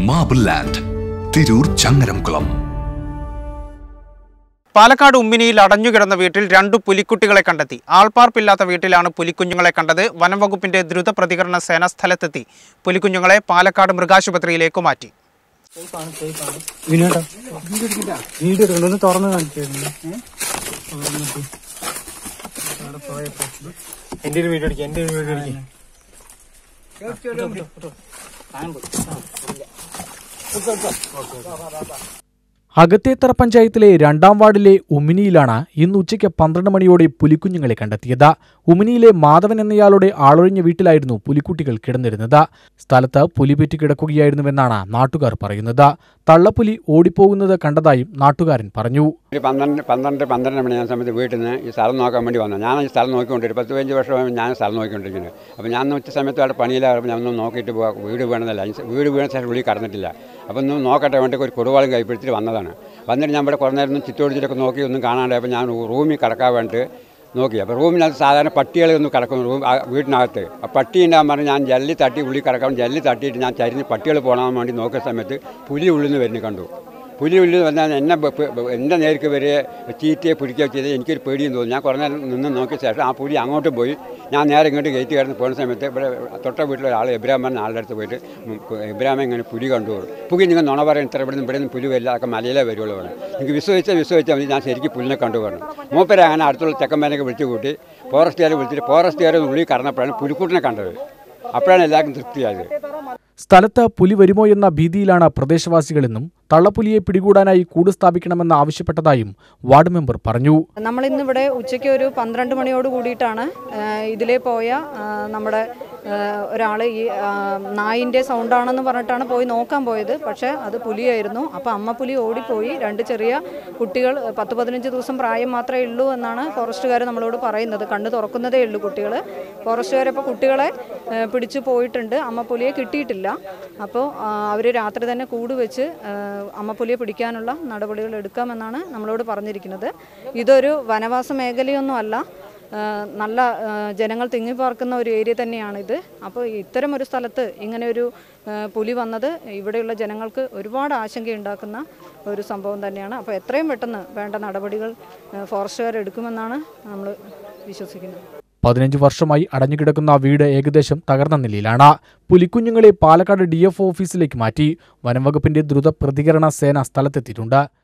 marble land Tirur Changaramkulam Palakkad ഉമ്മിനിയിൽ അടഞ്ഞുകിടന്ന വീട്ടിൽ രണ്ടു പുലിക്കുട്ടികളെ കണ്ടെത്തി ആൾപ്പാർപ്പില്ലാത്ത വീട്ടിലാണ് പുലിക്കുഞ്ഞുങ്ങളെ കണ്ടത് വനം വകുപ്പിന്റെ ദ്രുത പ്രതികരണ സേന സ്ഥലത്തെത്തി പുലിക്കുഞ്ഞുങ്ങളെ പാലക്കാട് മൃഗാശുപത്രിയിലേക്ക് മാറ്റി വിനോട്ടാ വീഡിയോ എടുക്കണ്ട ഒന്ന് തുറന്ന് കാണിച്ചായിരുന്നു എന്റെ ഒരു വീഡിയോ അടിക്കാം എന്റെ ഒരു വീഡിയോ അടിക്കാം അകത്തേത്തറ പഞ്ചായത്തിലെ രണ്ടാം വാർഡിലെ ഉമിനിയിലാണ് ഇന്ന് ഉച്ചയ്ക്ക് പന്ത്രണ്ട് മണിയോടെ പുലിക്കുഞ്ഞുങ്ങളെ കണ്ടെത്തിയത് ഉമിനിയിലെ മാധവൻ എന്നയാളുടെ ആളൊഴിഞ്ഞ വീട്ടിലായിരുന്നു പുലിക്കുട്ടികൾ കിടന്നിരുന്നത് സ്ഥലത്ത് പുലിപെറ്റി കിടക്കുകയായിരുന്നുവെന്നാണ് നാട്ടുകാർ പറയുന്നത് തള്ളപ്പുലി ഓടിപ്പോകുന്നത് കണ്ടതായും നാട്ടുകാരൻ പറഞ്ഞു ഒരു പന്ത്രണ്ട് പന്ത്രണ്ട് പന്ത്രണ്ട് മണി ആ സമയത്ത് വീട്ടിൽ നിന്ന് ഈ സ്ഥലം നോക്കാൻ വേണ്ടി വന്നു ഞാൻ ഈ സ്ഥലം നോക്കിക്കൊണ്ടിരിക്കും പത്ത് പതിനഞ്ച് വർഷമായി ഞാൻ സ്ഥലം നോക്കിക്കൊണ്ടിരിക്കുന്നത് അപ്പോൾ ഞാൻ ഉച്ച സമയത്ത് അവിടെ പണിയിലാകുമ്പോൾ ഞാൻ ഒന്ന് നോക്കിയിട്ട് പോകാം വീട് വീണതല്ല ഈ വീട് വീണ ശേഷം വിളി കടന്നിട്ടില്ല അപ്പോൾ ഒന്ന് നോക്കട്ടെ വേണ്ടി ഒരു കുറുവാളും കൈപ്പിടിച്ചിട്ട് വന്നതാണ് വന്നിട്ട് ഞാൻ ഇവിടെ കുറേ നേരം ഒന്ന് ചുറ്റോടിച്ചിട്ടൊക്കെ നോക്കി ഒന്നും കാണാണ്ടായപ്പോൾ ഞാൻ റൂമിൽ കിടക്കാൻ വേണ്ടിയിട്ട് നോക്കി അപ്പോൾ റൂമിനകത്ത് സാധാരണ പട്ടികളൊന്നും കിടക്കും റൂം ആ വീട്ടിനകത്ത് ആ പട്ടി ഉണ്ടാകാൻ പറഞ്ഞ് ഞാൻ ജല്ലി തട്ടി ഉള്ളി കിടക്കാൻ ജല്ലി തട്ടിയിട്ട് ഞാൻ ചരിഞ്ഞ് പട്ടികൾ പോകാൻ വേണ്ടി നോക്കിയ സമയത്ത് പുലി ഉള്ളിൽ നിന്ന് വരുന്നു കണ്ടു പുലി ഉള്ളിൽ വന്നാൽ എന്നെ ബ- ബ- എൻ്റെ നേർക്ക് വരെ ചീറ്റയെ പിടിക്കുക ചെയ്ത് എനിക്കൊരു പേടിയും തോന്നി ഞാൻ കുറേ നേരം നിന്ന് നോക്കിയ ശേഷം ആ പുലി അങ്ങോട്ട് പോയി ഞാൻ നേരെ ഇങ്ങോട്ട് ഗേറ്റ് കയറുന്ന പോകുന്ന സമയത്ത് ഇവിടെ തൊട്ട വീട്ടിലെ ഒരാൾ എബ്രാഹിം പറഞ്ഞ ആളുടെ അടുത്ത് പോയിട്ട് ഉം, എബ്രാഹിം ഇങ്ങനെ പുലി കണ്ടു പുലി നിങ്ങൾ നുണ പറയും ഇത്ര ഇവിടെ നിന്ന് ഇവിടെ നിന്ന് പുലി വരില്ല അതൊക്കെ മലയിലേ വരുള്ളൂ പറഞ്ഞു നിങ്ങൾക്ക് വിശ്വസിച്ചാൽ വിശ്വസിച്ചാൽ മതി ഞാൻ ശരിക്കും പുലിനെ കണ്ടു പറഞ്ഞു മൂപ്പരെ അങ്ങനെ അടുത്തുള്ള ചെക്കന്മാരെയൊക്കെ വിളിച്ചു കൂട്ടി ഫോറസ്റ്റുകാരെ വിളിച്ചിട്ട് ഫോറസ്റ്റുകാരെ ഉള്ളിൽ കടന്നപ്പോഴാണ് പുലിക്കൂട്ടിനെ കണ്ടത് അപ്പോഴാണ് എല്ലാവർക്കും തൃപ്തിയായത് സ്ഥലത്ത് പുലി വരുമോ എന്ന ഭീതിയിലാണ് പ്രദേശവാസികളെന്നും തള്ളപ്പുലിയെ പിടികൂടാനായി കൂട് സ്ഥാപിക്കണമെന്ന് ആവശ്യപ്പെട്ടതായും വാർഡ് മെമ്പർ പറഞ്ഞു നമ്മൾ ഇന്നിവിടെ ഉച്ചയ്ക്ക് ഒരു പന്ത്രണ്ട് മണിയോട് കൂടിയിട്ടാണ് ആ, ഇതിലേ പോയ ആ, നമ്മുടെ ഒരാൾ ഈ ആ, നായിൻ്റെ സൗണ്ടാണെന്ന് പറഞ്ഞിട്ടാണ് പോയി നോക്കാൻ പോയത് പക്ഷേ അത് പുലിയായിരുന്നു അപ്പോൾ അമ്മ പുലി ഓടിപ്പോയി രണ്ട് ചെറിയ കുട്ടികൾ പത്ത് പതിനഞ്ച് ദിവസം പ്രായം മാത്രമേ ഉള്ളൂ എന്നാണ് ഫോറസ്റ്റുകാർ നമ്മളോട് പറയുന്നത് കണ്ണ് തുറക്കുന്നതേ ഉള്ളൂ കുട്ടികൾ ഫോറസ്റ്റുകാരപ്പോൾ കുട്ടികളെ ആ, പിടിച്ചു പോയിട്ടുണ്ട് അമ്മ പുലിയെ കിട്ടിയിട്ടില്ല അപ്പോൾ അവർ രാത്രി തന്നെ കൂട് വെച്ച് ആ, അമ്മപ്പുലിയെ പിടിക്കാനുള്ള നടപടികൾ എടുക്കാമെന്നാണ് നമ്മളോട് പറഞ്ഞിരിക്കുന്നത് ഇതൊരു വനവാസ മേഖലയൊന്നും അല്ല ആ, നല്ല ആ, ജനങ്ങൾ തിങ്ങിപ്പാർക്കുന്ന ഒരു ഏരിയ തന്നെയാണിത് അപ്പോൾ ഇത്തരം ഒരു സ്ഥലത്ത് ഇങ്ങനെ ഒരു ആ, പുലി വന്നത് ഇവിടെയുള്ള ജനങ്ങൾക്ക് ഒരുപാട് ആശങ്കയുണ്ടാക്കുന്ന ഒരു സംഭവം തന്നെയാണ് അപ്പോൾ എത്രയും പെട്ടെന്ന് വേണ്ട നടപടികൾ ആ, ഫോറസ്റ്റുകാർ എടുക്കുമെന്നാണ് നമ്മൾ വിശ്വസിക്കുന്നത് പതിനഞ്ച് വർഷമായി അടഞ്ഞുകിടക്കുന്ന വീട് ഏകദേശം തകർന്ന നിലയിലാണ് പുലിക്കുഞ്ഞുങ്ങളെ പാലക്കാട് ഡി എഫ് ഓഫീസിലേക്ക് മാറ്റി വനംവകുപ്പിന്റെ ദ്രുത പ്രതികരണ സേന സ്ഥലത്തെത്തിയിട്ടുണ്ട്